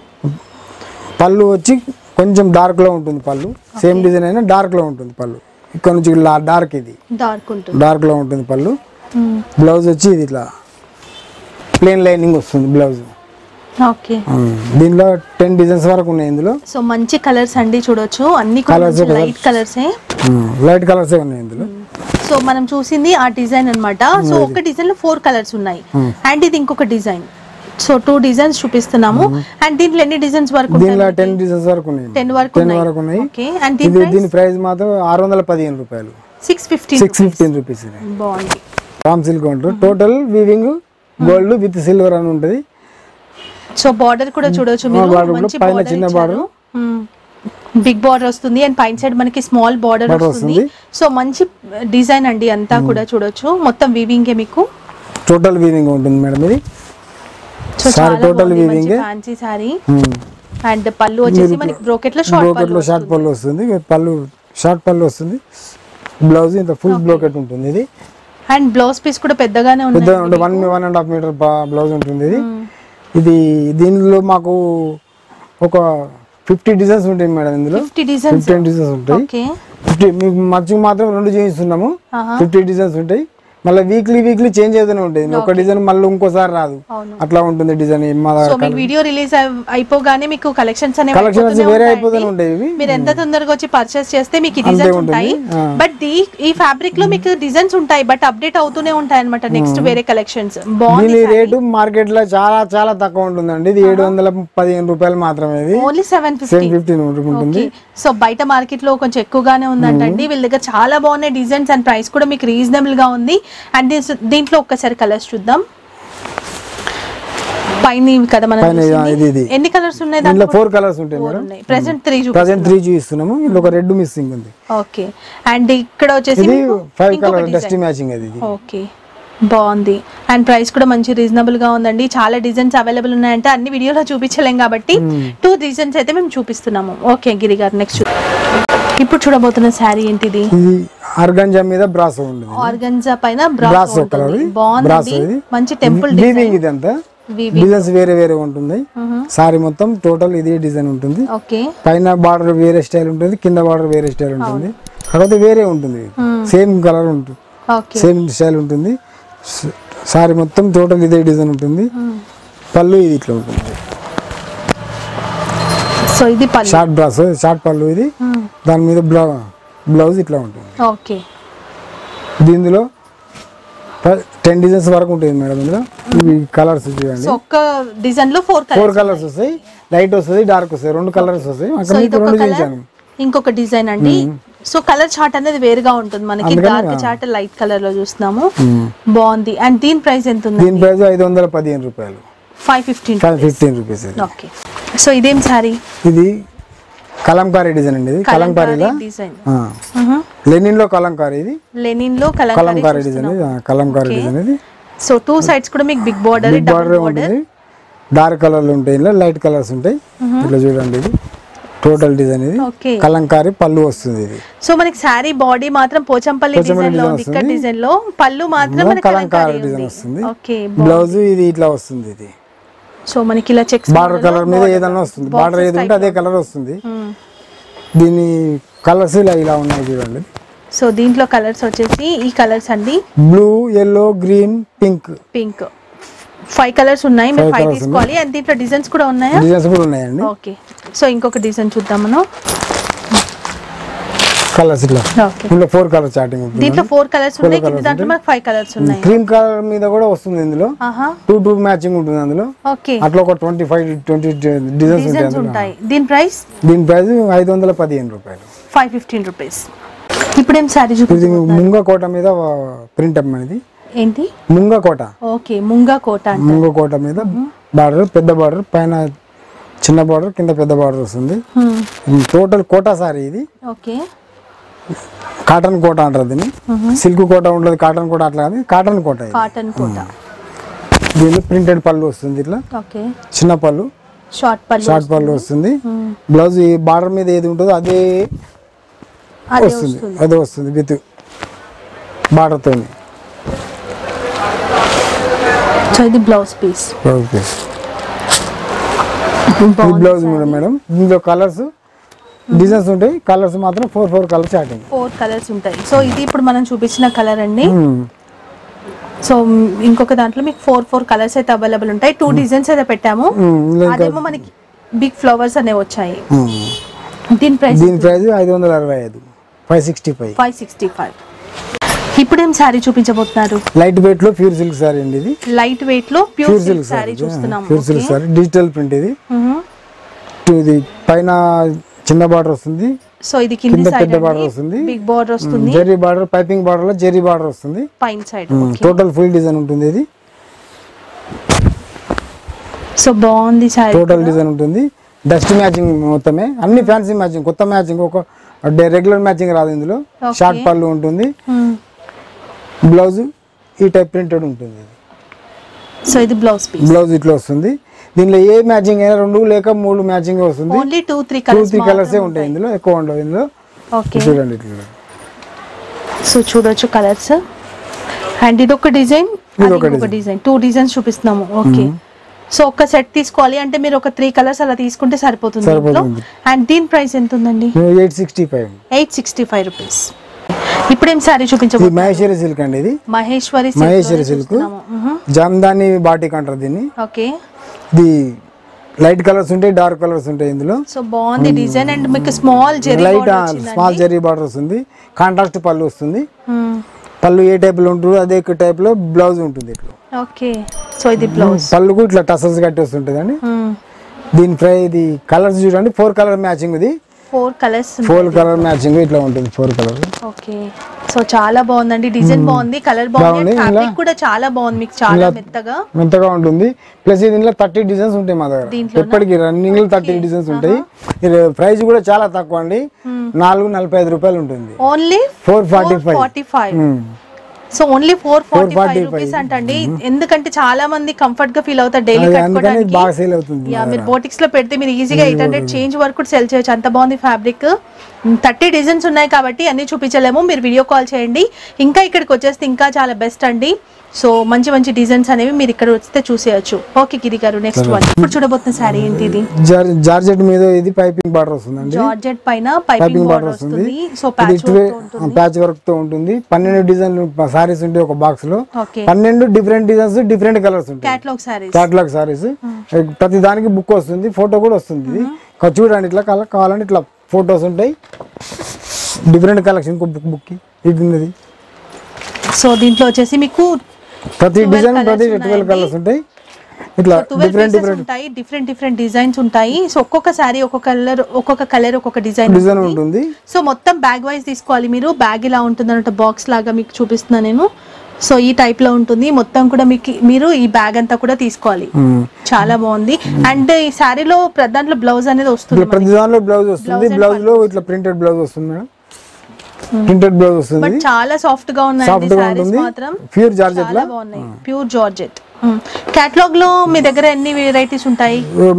పళ్ళు వచ్చి కొంచెం డార్క్ లో ఉంటుంది పళ్ళు సేమ్ డిజైన్ అయినా డార్క్ లో ఉంటుంది పళ్ళు ఇక్కడ నుంచి డార్క్ ఇది డార్క్ ఉంటుంది డార్క్ లో ఉంటుంది పళ్ళు బ్లౌజ్ వచ్చి ఇది ఇట్లా ప్లేన్ లైనింగ్ వస్తుంది బ్లౌజ్ ఓకే దీనిలో టెన్ డిజైన్స్ వరకు ఉన్నాయి ఇందులో సో మంచి కలర్స్ అండి చూడొచ్చు అన్ని కూడా Colours, colours. లైట్ కలర్సే లైట్ కలర్స్ ఉన్నాయి ఇందులో సో మనం చూసింది ఆ డిజైన్ అన్నమాట సో ఒక డిజైన్ లో ఫోర్ కలర్స్ ఉన్నాయి అండ్ ఇది ఇంకొక డిజైన్ సో టూ డిజైన్స్ చూపిస్తున్నాము అండ్ దీంట్లో ఎన్ని డిజైన్స్ వరకు దీనిలో టెన్ డిజైన్స్ వరకు ఉన్నాయి టెన్ వరకు టెన్ వరకు ఉన్నాయి ఓకే అండ్ దీని ఇది దీని ప్రైస్ మాత్రం ఆరు వందల పదిహేను రూపాయలు six fifty six fifteen rupees ఇది బాగుంది రామ్ సిల్క్ ఉంటుంది total weaving gold with silver అని ఉంటుంది సో బార్డర్ కూడా చూడొచ్చు మీరు border కూడా మంచి పైన బార్డర్ చిన్న ఇచ్చారు బిగ్ బార్డర్ వస్తుంది అండ్ పైన సైడ్ మనకి స్మాల్ బార్డర్ Border వస్తుంది సో మంచి డిజైన్ అండి అంతా కూడా చూడొచ్చు మొత్తం వీవింగ్ మీకు టోటల్ వీవింగ్ ఉంటుంది మేడం ఇది సో Saree చాలా total బాగుంది weaving. Fancy sari and pallu వచ్చేసి మనకి బ్రోకెట్ లో షార్ట్ బ్రోకెట్ లో షార్ట్ పళ్ళు వస్తుంది పళ్ళు షార్ట్ పళ్ళు వస్తుంది బ్లౌజ్ ఇంత ఫుల్ బ్రోకెట్ ఉంటుంది ఇది అండ్ బ్లౌజ్ పీస్ కూడా పెద్దగానే పెద్ద ఉంది one one and half metre blouse ఉంటుంది ఇది ఇది దీనిలో మాకు ఒక ఫిఫ్టీ డిజైన్స్ ఉంటాయి మేడం ఇందులో ఫిఫ్టీ డిజైన్స్ ఫిఫ్టీన్ డిజైన్స్ ఉంటాయి ఓకే ఫిఫ్టీ మీకు మర్చికి మాత్రం రెండు చేయిస్తున్నాము ఆహా. ఫిఫ్టీ డిజైన్స్ ఉంటాయి మళ్ళీ వీక్లీ వీక్లీ చేంజ్ అవుతూనే ఉంటుంది ఒక డిజైన్ మళ్ళీ ఇంకోసారి రాదు అవును. అట్లా ఉంటుంది డిజైన్ మా సో మీకు వీడియో రిలీజ్ అయిపోగానే మీకు కలెక్షన్స్ అనేవి కలెక్షన్స్ అయిపోతూనే వేరే ఉంటాయండి. అయిపోతూనే ఉంటాయి ఇవి మీరు ఎంత తొందరగా వచ్చి పర్చేస్ చేస్తే మీకు అంతే డిజైన్స్ ఉంటుంది. ఉంటాయి ఆ. బట్ ది ఈ ఫ్యాబ్రిక్ లో మీకు డిజైన్స్ ఉంటాయి బట్ అప్డేట్ అవుతూనే ఉంటాయి అనమాట నెక్స్ట్ వేరే కలెక్షన్స్ బాగుంది దీని రేటు మార్కెట్ లో చాలా చాలా తక్కువ ఉంటుందండి ఇది ఏడు వందల పదిహేను రూపాయలు మాత్రమే ఇది only seven fifty seven fifteen ఉంటుంది సో బయట మార్కెట్ లో కొంచెం ఎక్కువగానే ఉందంటండి వీళ్ళ దగ్గర చాలా బాగున్నాయి డిజైన్స్ అండ్ ప్రైస్ కూడా మీకు రీజనబుల్ గా ఉంది అండ్ దీస్- దీంట్లో ఒక్కసారి కలర్స్ చూద్దాం పైన ఇవి కదా మనం పైన చూసింది. ఇది ఇది ఎన్ని కలర్స్ ఉన్నాయి దీనిలో దాంట్లో ఫోర్ కలర్స్ ఉంటాయి మేడం ఉన్నాయి ప్రెసెంట్ త్రీ చూపి ప్రజెంట్ త్రీ చూపిస్తున్నాము ఇందులో ఒక రెడ్ మిస్సింగ్ ఉంది ఓకే అండ్ ఇక్కడ వచ్చేసి ఇది మీకు ఫైవ్ ఇంకొక కలర్ design. డస్టీ మ్యాచింగ్ అది ఇది ఓకే బాగుంది అండ్ ప్రైస్ కూడా మంచి రీజనబుల్ గా ఉందండి చాలా డిజైన్స్ అవైలబుల్ ఉన్నాయంటే అన్ని వీడియోలో చూపించలేం కాబట్టి టూ డిజైన్స్ అయితే మేము చూపిస్తున్నాము ఓకే గిరి గారు నెక్స్ట్ ఇప్పుడు చూడబోతున్న శారీ ఏంటిది ఇది ఆర్గంజా మీద బ్రాసో ఉంది ఆర్గన్జా పైన బ్రాసో బ్రాసో కలర్ ఉంటుంది బ్రాసో బాగుంది ఇది మంచి టెంపుల్ వీవింగ్ ఇది అంతా Weaving. డిజైన్స్ వేరే వేరే ఉంటుంది సారీ మొత్తం టోటల్ ఇదే డిజైన్ ఉంటుంది ఓకే పైన బార్డర్ వేరే స్టైల్ ఉంటుంది కింద బార్డర్ వేరే స్టైల్ ఉంటుంది కాకపోతే వేరే ఉంటుంది సేమ్ కలర్ ఉంటుంది ఓకే సేమ్ స్టైల్ ఉంటుంది స- సారీ మొత్తం టోటల్ ఇదే డిజైన్ ఉంటుంది పళ్ళు ఇది ఇట్లా ఉంటుంది సో ఇది పళ్ళు షార్ట్ బ్రాస్ షార్ట్ పళ్ళు ఇది దాని మీద బ్లౌ బ్లౌజ్ ఇట్లా ఉంటుంది ఓకే దీనిలో టెన్ డిజైన్స్ వరకు ఉంటుంది మేడం ఇందులో ఇవి కలర్స్ చూడండి సో ఒక్క డిజైన్ లో ఫోర్ ఫోర్ కలర్స్ కలర్స్ వస్తాయి లైట్ వస్తుంది డార్క్ వస్తాయి రెండు కలర్స్ వస్తాయి సో అక్కడ ఇది మీకు ఒక రెండు కలర్ చేయించాను ఇంకొక డిజైన్ అండి సో కలర్ చార్ట్ అనేది వేరుగా ఉంటుంది మనకి డార్క్ చార్ట్ లైట్ కలర్ లో చూస్తున్నాము బాగుంది అండ్ దీని ప్రైస్ ఎంత ఉంది దీని ప్రైస్ ఐదు వందల పదిహేను రూపాయలు five fifteen five fifteen rupees ఇది ఓకే సో ఇదేం సారీ ఇది కలంకారీ డిజైన్ అండి ఇది కలంకారీలో డిజైన్ లెనిన్ లో కలంకారీ ఇది లెనిన్ లో కలంకారీ కలంకారీ డిజైన్ ఇది ఆ, కలంకారీ డిజైన్ ఇది సో టూ సైడ్స్ కూడా మీకు big border big double border border ఉంటుంది డార్క్ కలర్లు ఉంటాయి ఇలా లైట్ కలర్స్ ఉంటాయి ఇట్లా చూడండి ఇది టోటల్ డిజైన్ ఇది ఓకే కలంకారీ పళ్ళు వస్తుంది ఇది సో మనకి శారీ బాడీ మాత్రం పోచంపల్లి డిజైన్ లో ఉంది ఇక్కడ డిజైన్ లో పళ్ళు మాత్రం మనకి కలంకారీ కలంకారీ డిజైన్ ఉంది వస్తుంది ఓకే బ్లౌజ్ ఇది ఇట్లా వస్తుంది ఇది సో మనకి ఇలా చెక్స్ బార్డర్ కలర్ మీద ఏదైనా వస్తుంది బార్డర్ ఏది ఉంటే అదే కలర్ వస్తుంది దీని కలర్స్ ఇలా ఇలా ఉన్నాయి చూడండి సో దీంట్లో కలర్స్ వచ్చేసి ఈ కలర్స్ అండి blue yellow green pink pink five colours ఉన్నాయి మీరు ఫైవ్ తీసుకోవాలి అండ్ దీంట్లో డిజైన్స్ కూడా ఉన్నాయా డిజైన్స్ కూడా ఉన్నాయండి ఓకే సో ఇంకొక డిజైన్ చూద్దాం మనం కలర్స్ ఇట్లా ఓకే ఇందులో ఫోర్ కలర్ చార్టింగ్ ఉంటుంది దీంట్లో ఫోర్ కలర్స్ ఉన్నాయి కింద దాంట్లో మనకి ఫైవ్ కలర్స్ ఉన్నాయి క్రీమ్ కలర్ మీద కూడా వస్తుంది ఇందులో ఆహా టూ టూ మ్యాచింగ్ ఉంటుంది అందులో ఓకే అట్లా ఒక ట్వంటీ ఫైవ్ ట్వంటీ డిజైన్స్ ఉంటాయి డిజైన్స్ అందులో ఉంటాయి దీని ప్రైస్ దీని ప్రైస్ ఐదు వందల పదిహేను రూపాయలు ఫైవ్ ఫిఫ్టీన్ రూపీస్ ఇప్పుడు ఏం శారీ ఇది చూపించు ముంగ కోట మీద ప్రింట్ అమ్మనిది ఏంటి ముంగ కోట ఓకే ముంగా కోట అంట ముంగ కోట మీద బార్డర్ పెద్ద బార్డర్ పైన చిన్న బార్డర్ కింద పెద్ద బార్డర్ వస్తుంది టోటల్ కోటా సారీ ఇది ఓకే కాటన్ కోట అంటారు దీన్ని సిల్క్ కోట ఉండదు కాటన్ కోట అట్లా కాదు కాటన్ కోట ఇది కాటన్ కోట దీనిలో ప్రింటెడ్ పళ్ళు వస్తుంది ఇట్లా ఓకే చిన్న పళ్ళు షార్ట్ పళ్ళు షార్ట్ పళ్ళు వస్తుంది బ్లౌజ్ ఈ బార్డర్ మీద ఏది ఉంటుందో అదే అదే వస్తుంది వస్తుంది అదే వస్తుంది విత్ బార్డర్తో సో ఇది బ్లౌజ్ పీస్ బ్లౌజ్ పీస్ ఈ బ్లౌజ్ కూడా మేడం దీనిలో కలర్స్ డిజైన్స్ ఉంటాయి కలర్స్ మాత్రం four four colour starting four colours ఉంటాయి సో ఇది ఇప్పుడు మనం చూపించిన కలర్ అండి సో మ్, ఇంకొక దాంట్లో మీకు ఫోర్ ఫోర్ కలర్స్ అయితే అవైలబుల్ ఉంటాయి టూ డిజైన్స్ అయితే పెట్టాము అదేమో మనకి బిగ్ ఫ్లవర్స్ అనేవి వచ్చాయి దీని ప్రైస్ దీని ప్రైస్ ఐదు వందల అరవై ఐదు five sixty five five sixty five ఇప్పుడు ఏం శారీ చూపించబోతున్నారు లైట్ వెయిట్ లో ప్యూర్ సిల్క్ సారీ అండి ఇది లైట్ వెయిట్ లో pure pure silk silk sari sari చూస్తున్నాము pure silk sari digital print ఇది మ్మ్. ఇది పైన చిన్న బార్డర్ వస్తుంది సో ఇది కింది కింద సైడ్ పెద్ద బార్డర్ వస్తుంది బిగ్ బార్డర్ వస్తుంది జెరీ బార్డర్ పైపింగ్ బార్డర్ లో జెరీ బార్డర్ వస్తుంది పైన సైడ్ టోటల్ ఫుల్ డిజైన్ ఉంటుంది ఇది సో బాగుంది శారీ టోటల్ డిజైన్ ఉంటుంది డస్ట్ మ్యాచింగ్ మొత్తమే అన్ని ఫ్యాన్సీ మ్యాచింగ్ కొత్త మ్యాచింగ్ ఒక రెగ్యులర్ మ్యాచింగ్ రాదు ఇందులో Okay. షార్ట్ పళ్ళు ఉంటుంది బ్లౌజ్ ఈ టైప్ ప్రింటెడ్ ఉంటుంది సో ఇది బ్లౌజ్ పీస్ బ్లౌజ్ ఇట్లా వస్తుంది దీనిలో ఏ మ్యాచింగ్ అయినా రెండు లేక మూడు మ్యాచింగ్ వస్తుంది only two three two colours three కలర్సే ఉంటాయి ఇందులో ఎక్కువ ఉండవు ఇందులో ఓకే చూడండి ఇట్లా సో చూడొచ్చు కలర్స్ అండ్ ఇది ఒక డిజైన్ ఇది ఒక ఒక డిజైన్ టూ డిజైన్స్ చూపిస్తున్నాము ఓకే సో ఒక సెట్ తీసుకోవాలి అంటే మీరు ఒక త్రీ కలర్స్ అలా తీసుకుంటే సరిపోతుంది సరిపోతుంది. అండ్ దీని ప్రైస్ ఎంత ఉందండి eight sixty five eight sixty five rupees ఇప్పుడు ఏం శారీ ఇది చూపించబో మహేశ్వరి సిల్క్ అండి ఇది మహేశ్వరి మహేశ్వరి సిల్క్ జామ్దాని బాటిక్ అంటారు దీన్ని ఓకే ఇది లైట్ కలర్స్ ఉంటాయి డార్క్ కలర్స్ ఉంటాయి ఇందులో సో బాగుంది డిజైన్ అండ్ మీకు small zari light small zari border వస్తుంది కాంట్రాస్ట్ పళ్ళు వస్తుంది పళ్ళు ఏ టైప్ లో ఉంటుందో అదే టైప్ లో బ్లౌజ్ ఉంటుంది ఇట్లా ఓకే సో ఇది బ్లౌజ్ పళ్ళుకు ఇట్లా టసల్స్ కట్టి వస్తుంటుంది అండి దీని ప్రై ఇది కలర్స్ చూడండి ఫోర్ కలర్ మ్యాచింగ్ ఇది four colours four colour matching ఇట్లా ఉంటుంది ఫోర్ కలర్ ఓకే సో చాలా బాగుందండి డిజైన్ బాగుంది కలర్ బాగుంది బాగుంది. ఇలా- ఫ్యాబ్రిక్ కూడా చాలా బాగుంది మీకు చాలా మెత్తగా మెత్తగా ఉంటుంది ప్లస్ దీనిలో థర్టీ డిజైన్స్ ఉంటాయి మా దగ్గర దీంట్లోనా? ఎప్పటికీ రన్నింగ్ లో థర్టీ డిజైన్స్ ఉంటాయి ఇది ప్రైస్ కూడా చాలా తక్కువ అండి నాలుగు నలభై ఐదు రూపాయలు ఉంటుంది only four forty five forty five so only four forty five 445. Rupees అంటండి ఎందుకంటే చాలా మంది కంఫర్ట్ గా ఫీల్ అవుతారు డైలీ అది అందుకని ఇది కట్టుకోవడానికి బాగా సేల్ అవుతుంది యా మీరు బోటిక్స్ లో పెడితే మీరు ఈజీగా ఎయిట్ హండ్రెడ్ చేంజ్ వరకు కూడా సెల్ చేయొచ్చు అంత బాగుంది ఫ్యాబ్రిక్ థర్టీ డిజైన్స్ ఉన్నాయి కాబట్టి అన్ని చూపించలేము మీరు వీడియో కాల్ చేయండి ఇంకా ఇక్కడికి వచ్చేస్తే ఇంకా చాలా బెస్ట్ అండి సో మంచి మంచి డిజైన్స్ అనేవి మీరు ఇక్కడ వస్తే చూసేయచ్చు ఓకే గిరి గారు నెక్స్ట్ వన్ ఇప్పుడు చూడబోతున్న శారీ ఏంటి ఇది జార్ జార్జెట్ మీద ఇది పైపింగ్ బార్డర్ వస్తుందండి జార్జెట్ పైన పైపింగ్ పైపింగ్ బార్డర్ బార్డర్ వస్తుంది వస్తుంది సో ఇది ప్యాచ్ ట్వే ప్యాచ్ వర్క్ తో ఉంటుంది పన్నెండు డిజైన్లు సారీస్ ఉంటాయి ఒక బాక్స్ లో ఓకే పన్నెండు డిఫరెంట్ డిజైన్స్ డిఫరెంట్ కలర్స్ ఉంటాయి క్యాట్లాగ్ శారీస్ క్యాటలాగ్ సారీస్ ప్రతి దానికి బుక్ వస్తుంది ఫోటో కూడా వస్తుంది ఇది కా- చూడండి ఇట్లా కల- కావాలంటే ఇట్లా ఫొటోస్ ఉంటాయి డిఫరెంట్ కలెక్షన్ ఇంకో బుక్ బుక్ ఇది ఉన్నది సో దీంట్లో వచ్చేసి మీకు ప్రతి 12 డిజైన్ colours ప్రతి ఉన్నాయండి. ట్వెల్వ్ కలర్స్ ఉంటాయి ఇట్లా ట్వెల్వ్ డిఫరెంట్ పీసెస్ డిఫరెంట్ ఉంటాయి డిఫరెంట్ డిఫరెంట్ డిజైన్స్ ఉంటాయి సో ఒక్కొక్క శారీ ఒక్కొక్క కలర్ ఒక్కొక్క కలర్ ఒక్కొక్క డిజైన్ డిజైన్ ఉంటుంది సో మొత్తం బ్యాగ్ వైజ్ తీసుకోవాలి మీరు బ్యాగ్ ఇలా ఉంటుంది అన్నట్టు బాక్స్ లాగా మీకు చూపిస్తున్నా నేను సో ఈ టైప్ లో ఉంటుంది మొత్తం కూడా మీకు మీరు ఈ బ్యాగ్ అంతా కూడా తీసుకోవాలి మ్మ్. చాలా బాగుంది అండ్ ఈ శారీలో దాంట్లో బ్లౌజ్ అనేది వస్తుంది ఇట్లా ప్రతి దానిలో బ్లౌజ్ వస్తుంది బ్లౌజ్ లో ఇట్లా ప్రింటెడ్ బ్లౌజ్ వస్తుంది మేడం ప్రింటెడ్ బ్లౌజ్ వస్తుంది బట్ చాలా సాఫ్ట్ గా ఉన్నాయండి సాఫ్ట్ గా శారీస్ ఉంటుంది మాత్రం ప్యూర్ జార్జెట్ చాలా బాగున్నాయి ప్యూర్ జార్జెట్ కేటలాగ్ లో మీ దగ్గర ఎన్ని వెరైటీస్ ఉంటాయి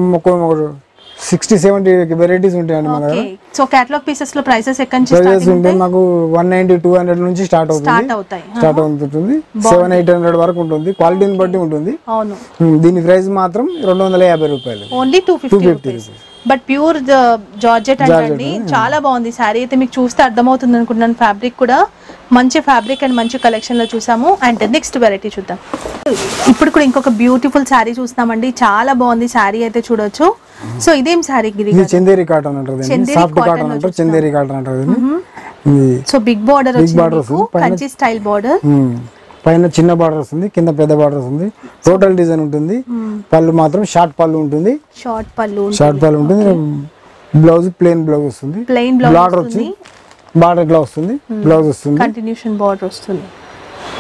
సిక్స్టీ సెవెంటీ వెరైటీస్ ఉంటాయండి మన దగ్గర ఓకే సో కేటలాగ్ పీసెస్ లో ప్రైసెస్ ఎక్కడి నుంచి ప్రైజెస్ starting ఉంటాయి మాకు వన్ నైన్టీ టూ హండ్రెడ్ నుంచి స్టార్ట్ అవుతుంది స్టార్ట్ అవుతాయి స్టార్ట్ అవుతుంటుంది సెవెన్ ఎయిట్ హండ్రెడ్ వరకు ఉంటుంది క్వాలిటీని బట్టి ఉంటుంది అవును ఉమ్, దీని ప్రైస్ మాత్రం రెండు వందల యాభై రూపాయలు only two fifty rupees but pure georgette అంటండి చాలా బాగుంది శారీ అయితే మీకు చూస్తే అర్థమవుతుంది అనుకుంటున్నాను ఫ్యాబ్రిక్ కూడా మంచి ఫ్యాబ్రిక్ అండ్ మంచి కలెక్షన్ లో చూసాము అండ్ నెక్స్ట్ వెరైటీ చూద్దాం ఇప్పుడు కూడా ఇంకొక బ్యూటిఫుల్ శారీ చూస్తున్నామండి చాలా బాగుంది శారీ అయితే చూడొచ్చు సో ఇదేం శారీ గిరి ఇది చందేరి కాటన్ అంటారు దీన్ని చందేరి సాఫ్ట్ cotton కాటన్ లో అంటారు చందేరి కాటన్ అంటారు దీన్ని ఇది సో బిగ్ బార్డర్ వచ్చింది border మీకు వస్తుంది. పైన- కంచి స్టైల్ బార్డర్ ఉమ్, పైన చిన్న బార్డర్ వస్తుంది కింద పెద్ద బార్డర్ వస్తుంది టోటల్ డిజైన్ ఉంటుంది పళ్ళు మాత్రం షార్ట్ పళ్ళు ఉంటుంది షార్ట్ పళ్ళు షార్ట్ పళ్ళు ఉంటుంది బ్లౌజ్ ప్లెయిన్ బ్లౌజ్ వస్తుంది ప్లెయిన్ బ్లౌజ్ బార్డర్ వచ్చి వస్తుంది బార్డర్ ఇట్లా వస్తుంది బ్లౌజ్ వస్తుంది కంటిన్యూషన్ బార్డర్ వస్తుంది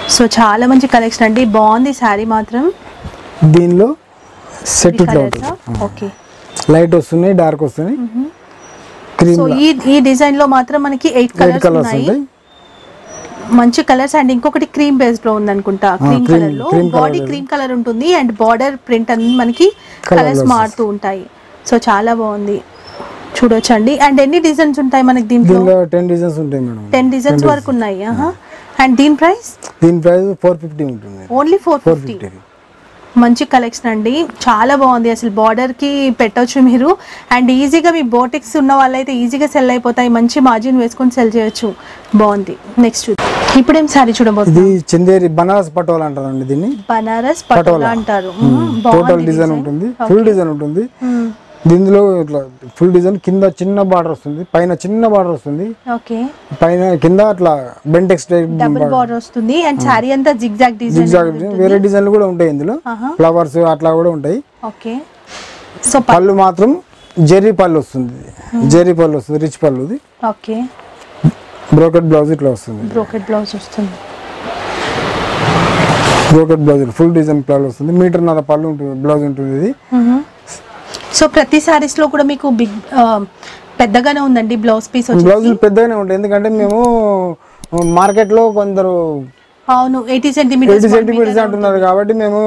సో చాలా మంచి కలెక్షన్ అండి బాగుంది శారీ మాత్రం దీనిలో సెట్ ఇట్లా కలర్స్ ఉంటుంది ఓకే లైట్ వస్తున్నాయి డార్క్ వస్తున్నాయి క్రీమ్ సో ఈ ఈ డిజైన్ లో మాత్రం మనకి ఎయిట్ లైట్ కలర్స్ కలర్స్ ఉన్నాయి ఉంటాయి మంచి కలర్స్ అండ్ ఇంకొకటి క్రీమ్ బేస్డ్ లో ఉంది అనుకుంటా క్రీమ్ cream- కలర్ లో cream colour బాడీ లో. క్రీమ్ కలర్ ఉంటుంది అండ్ బార్డర్ ప్రింట్ అన్ని మనకి Colour కలర్స్ లో మారుతూ ఉంటాయి సో చాలా బాగుంది చూడొచ్చండి అండ్ ఎన్ని డిజైన్స్ ఉంటాయి మనకి దీంట్లో దీనిలో టెన్ డిజైన్స్ ఉంటాయి మేడం టెన్ డిజైన్స్ వరకు ఉన్నాయి అండ్ దీని ప్రైస్ దీని ప్రైస్ ఫోర్ ఫిఫ్టీ ఉంటుంది only four four fifty fifty మంచి కలెక్షన్ అండి చాలా బాగుంది అసలు బార్డర్ కి పెట్టొచ్చు మీరు అండ్ ఈజీగా మీ బోటిక్స్ ఉన్న వాళ్ళైతే ఈజీగా సెల్ అయిపోతాయి మంచి మార్జిన్ వేసుకొని సెల్ చేయొచ్చు బాగుంది నెక్స్ట్ ఇప్పుడేం సారీ చూడబోతుంది ఇది చందేరి బనారస్ పటోలా అంటారండి దీన్ని బనారస్ పటోలా అంటారు మ్మ్, టోటల్ బాగుంది డిజైన్ design. ఉంటుంది ఫుల్ డిజైన్ ఉంటుంది మ్మ్, దీనిలో ఇట్లా ఫుల్ డిజైన్ కింద చిన్న బార్డర్ వస్తుంది పైన చిన్న బార్డర్ వస్తుంది ఓకే పైన కింద అట్లా బెంటెక్స్ టైప్ డబుల్ బార్డర్ వస్తుంది అండ్ సారీ అంతా జిగ్జాగ్ డిజైన్ జిగ్జాగ్ వేరే డిజైన్లు కూడా ఉంటాయి ఇందులో ఆహా. ఫ్లవర్స్ అట్లా కూడా ఉంటాయి ఓకే సో పళ్ళు మాత్రం జెర్రీ పళ్ళు వస్తుంది జెర్రీ పళ్ళు వస్తుంది రిచ్ పళ్ళుది ఓకే బ్రోకెట్ బ్లౌజ్ ఇట్లా వస్తుంది బ్రోకెట్ బ్లౌజ్ వస్తుంది brocade blouse full design blouse వస్తుంది మీటర్ నర పళ్ళు ఉంటుంది బ్లౌజ్ ఉంటుంది ఇది సో ప్రతి సారీస్ లో కూడా మీకు బిగ్ పెద్దగానే ఉందండి బ్లౌజ్ పీస్ వచ్చి బ్లౌజులు పెద్దగానే ఉంటాయి ఎందుకంటే మేము మార్కెట్ లో కొందరు అవును ఎయిటీ ఎయిటీ సెంటీమీటర్స్ సెంటీమీటర్స్ అంటున్నారు కాబట్టి మేము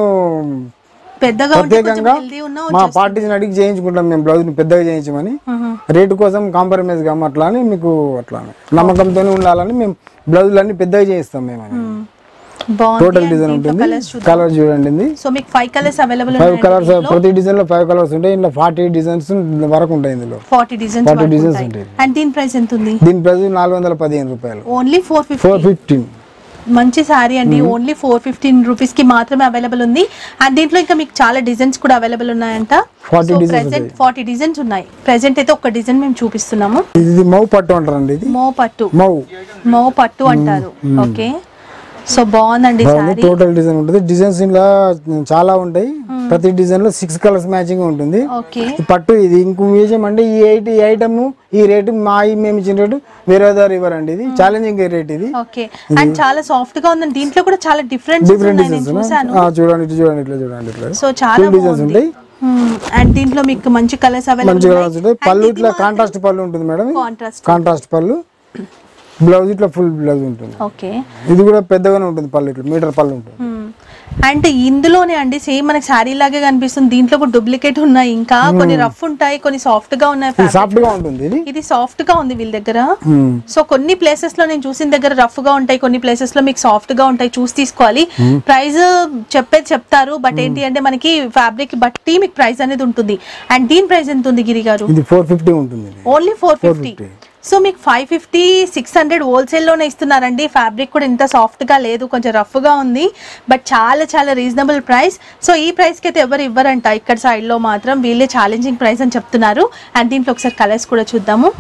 పెద్దగా ఉంటే కొంచెం ప్రత్యేకంగా హెల్దీ ఉన్నా మా పార్టీని అడిగి చేయించుకుంటాం మేము బ్లౌజ్ పెద్దగా చేయించమని రేటు కోసం కాంప్రమైజ్ కాము అట్లా అని మీకు అట్లా అని. నమ్మకంతోనే ఉండాలని మేము బ్లౌజులు అన్ని పెద్దగా చేయిస్తాం మేము అని. బాగుంది టోటల్ and డిజైన్ దీంట్లో ఉంటుంది colours చూద్దాం. కలర్ చూడండి ఇది సో మీకు five colours available five colours ప్రతి డిజైన్ లో ఫైవ్ కలర్స్ ఉంటాయి ఇందులో ఫార్టీ డిజైన్స్ వరకు ఉంటాయి ఇందులో ఫార్టీ డిజైన్స్ 40 designs ఉంటాయి. అండ్ దీని ప్రైస్ ఎంత ఉంది దీని ప్రైస్ నాలుగు వందల పదిహేను రూపాయలు only four fifty four fifteen మంచి శారీ అండి ఓన్లీ ఫోర్ ఫిఫ్టీన్ రూపీస్ కి మాత్రమే అవైలబుల్ ఉంది అండ్ దీంట్లో ఇంకా మీకు చాలా డిజైన్స్ కూడా అవైలబుల్ ఉన్నాయంట 40 designs ప్రెసెంట్ ఫార్టీ డిజైన్స్ ఉన్నాయి ప్రెసెంట్ అయితే ఒక డిజైన్ మేము చూపిస్తున్నాము ఇది మౌ పట్టు అంటారండి ఇది మో పట్టు మౌ మో పట్టు అంటారు ఓకే సో బాగుందండి శారీ టోటల్ డిజైన్ ఉంటుంది డిజైన్స్ ఇలా చాలా ఉంటాయి ప్రతి డిజైన్ లో సిక్స్ కలర్స్ మ్యాచింగ్ ఉంటుంది ఓకే ఈ పట్టు ఇది ఇంకో విషయం అంటే ఈ ఐటి ఈ ఐటమ్ ఈ రేటు మా ఈ మేము ఇచ్చిన రేటు వేరే దారు ఇవ్వరండి ఇది ఛాలెంజింగ్ రేట్ ఇది ఓకే అండ్ చాలా సాఫ్ట్ గా ఉందండి దీంట్లో కూడా చాలా డిఫరెంట్ డిఫరెంట్ ఉన్నాయి నేను డిజైన్స్ చూసాను చూడండి ఇటు చూడండి ఇట్లా చూడండి ఇట్లా సో చాలా Full designs బాగుంది ఉంటాయి అండ్ దీంట్లో మీకు మంచి కలర్స్ మంచి అవైలబుల్ కలర్స్ ఉంటాయి పళ్ళు ఇట్లా కాంట్రాస్ట్ పళ్ళు ఉంటుంది madam contrast contrast pallu blouse ఇట్లా ఫుల్ బ్లౌజ్ ఉంటుంది ఓకే ఇది కూడా పెద్దగానే ఉంటుంది పళ్ళు ఇట్లా మీటర్ పళ్ళు ఉంటుంది అండ్ ఇందులోనే అండి సేమ్ మనకి శారీ లాగే కనిపిస్తుంది దీంట్లో కూడా డూప్లికేట్ ఉన్నాయి ఇంకా కొన్ని రఫ్ ఉంటాయి కొన్ని సాఫ్ట్ గా ఉన్నాయి ఇది సాఫ్ట్ గా ఉంటుంది ఇది ఇది సాఫ్ట్ గా ఉంది వీళ్ళ దగ్గర మ్మ్. సో కొన్ని ప్లేసెస్ లో నేను చూసిన దగ్గర రఫ్ గా ఉంటాయి కొన్ని ప్లేసెస్ లో మీకు సాఫ్ట్ గా ఉంటాయి చూసి తీసుకోవాలి ప్రైస్ చెప్పేది చెప్తారు బట్ ఏంటి అంటే మనకి ఫ్యాబ్రిక్ బట్టి మీకు ప్రైస్ అనేది ఉంటుంది అండ్ దీని ప్రైస్ ఎంత ఉంది గిరి గారు ఇది ఫోర్ ఫిఫ్టీ ఉంటుంది ఇది ఓన్లీ ఫోర్ ఫిఫ్టీ సో మీకు ఫైవ్ ఫిఫ్టీ సిక్స్ హండ్రెడ్ హోల్సేల్లోనే ఇస్తున్నారండి ఫ్యాబ్రిక్ కూడా ఇంత సాఫ్ట్గా లేదు కొంచెం రఫ్గా ఉంది బట్ చాలా చాలా రీజనబుల్ ప్రైస్ సో ఈ ప్రైస్కి అయితే ఎవరు ఇవ్వరంట ఇక్కడ సైడ్లో మాత్రం వీళ్ళే ఛాలెంజింగ్ ప్రైస్ అని చెప్తున్నారు అండ్ దీంట్లో ఒకసారి కలర్స్ కూడా చూద్దాము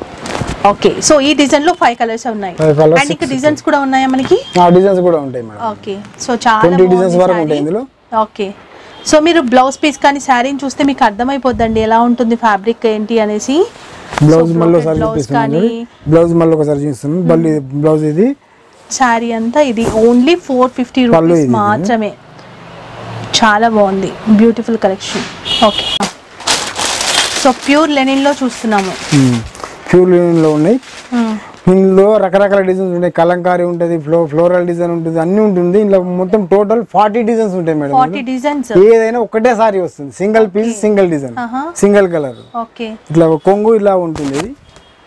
ఓకే సో ఈ డిజైన్లో ఫైవ్ కలర్స్ ఉన్నాయి Five colours, అండ్ ఇంకా డిజైన్స్ కూడా ఉన్నాయా మనకి ఆ డిజైన్స్ కూడా ఉంటాయి మేడం ఓకే సో చాలా ట్వంటీ బాగుంది డిజైన్స్ వరకు saree. ఉంటాయి ఇందులో ఓకే సో మీరు బ్లౌజ్ పీస్ కానీ శారీని చూస్తే మీకు అర్థమైపోద్దండి ఎలా ఉంటుంది ఫ్యాబ్రిక్ ఏంటి అనేసి బ్లౌజ్ So, మళ్ళీ broken ఒకసారి blouse చూపిస్తున్నాను కానీ బ్లౌజ్ మళ్ళీ ఒకసారి చూపిస్తున్నాను మళ్ళీ బ్లౌజ్ ఇది శారీ అంతా ఇది ఓన్లీ ఫోర్ ఫిఫ్టీ పళ్ళు రూపీస్ ఇది. మాత్రమే చాలా బాగుంది beautiful collection okay so pure లెనిన్లో చూస్తున్నాము ప్యూర్ లో ఉన్నాయి ఇందులో రకరకాల డిజైన్స్ ఉంటాయి కలంకారీ ఉంటుంది ఫ్లో ఫ్లోరల్ డిజైన్ ఉంటుంది అన్ని ఉంటుంది ఇందులో మొత్తం టోటల్ ఫార్టీ డిజైన్స్ ఉంటాయి మేడం ఫార్టీ డిజైన్స్ ఏదైనా ఒకటే సారీ వస్తుంది సింగిల్ పీస్ సింగిల్ డిజైన్ ఆహా. సింగిల్ కలర్ ఓకే ఇట్లా కొంగు ఇలా ఉంటుంది ఇది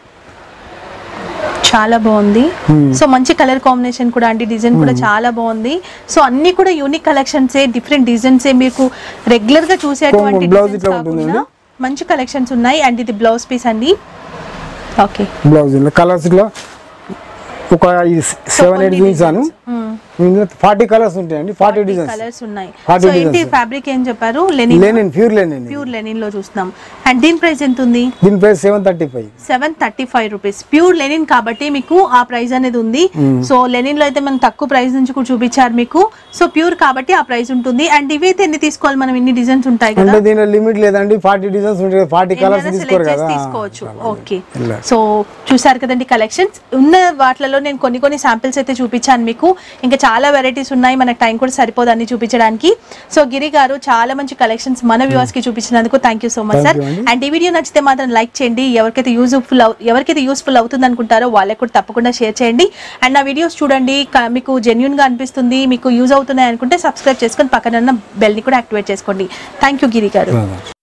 చాలా బాగుంది సో మంచి కలర్ కాంబినేషన్ కూడా అండి డిజైన్ కూడా చాలా బాగుంది సో అన్ని కూడా యూనిక్ కలెక్షన్స్ డిఫరెంట్ డిజైన్స్ మీకు రెగ్యులర్ గా చూసేటువంటి కొంగు, blouse designs ఇట్లా ఉంటుంది కాకుండా మంచి కలెక్షన్స్ ఉన్నాయి అండ్ ఇది బ్లౌజ్ పీస్ అండి ఓకే బ్లౌజ్ ఇలా కలర్స్ ఇట్లా ఒక సెవెన్ ఎయిట్ చూపించాను ఇందులో ఫార్టీ కలర్స్ ఉంటాయండి ఫార్టీ డిజైన్స్ కలర్స్ ఉన్నాయి 40 సో ఏంటి designs. ఫ్యాబ్రిక్ ఏం చెప్పారు linen linen pure linen pure linen లో చూస్తున్నాం అండ్ దీని ప్రైస్ ఎంత ఉంది దీని price seven thirty five seven thirty five rupees pure linen కాబట్టి మీకు ఆ ప్రైస్ అనేది ఉంది సో లెనిన్ లో అయితే మనం తక్కువ ప్రైస్ నుంచి కూడా చూపించారు మీకు సో ప్యూర్ కాబట్టి ఆ ప్రైస్ ఉంటుంది అండ్ ఇవైతే ఎన్ని తీసుకోవాలి మనం ఇన్ని డిజైన్స్ ఉంటాయి కదా అంటే దీనిలో లిమిట్ లేదండి ఫార్టీ డిజైన్స్ ఉంటాయి ఫార్టీ కలర్స్ ఎన్నైనా తీసుకోరు select చేసి కదా తీసుకోవచ్చు ఓకే ఇలా. సో చూసారు కదండి కలెక్షన్స్ ఉన్న వాటిలలో నేను కొన్ని కొన్ని శాంపిల్స్ అయితే చూపించాను మీకు ఇంకా చాలా వెరైటీస్ ఉన్నాయి మనకు టైం కూడా సరిపోదు అన్ని చూపించడానికి సో గిరి గారు చాలా మంచి కలెక్షన్స్ మన వ్యూవర్స్ కి చూపించినందుకు thank you so much Thank sir you అండి. అండ్ ఈ వీడియో నచ్చితే మాత్రం లైక్ చేయండి ఎవరికైతే యూజ్ఫుల్ ఎవరికైతే యూస్ఫుల్ అవుతుంది అనుకుంటారో వాళ్ళకి కూడా తప్పకుండా షేర్ చేయండి అండ్ నా వీడియోస్ చూడండి క- మీకు జెన్యున్ గా అనిపిస్తుంది మీకు యూజ్ అవుతున్నాయి అనుకుంటే సబ్స్క్రైబ్ చేసుకొని పక్కన ఉన్న బెల్ ని కూడా యాక్టివేట్ చేసుకోండి థ్యాంక్ యూ గిరి గారు Bye-bye.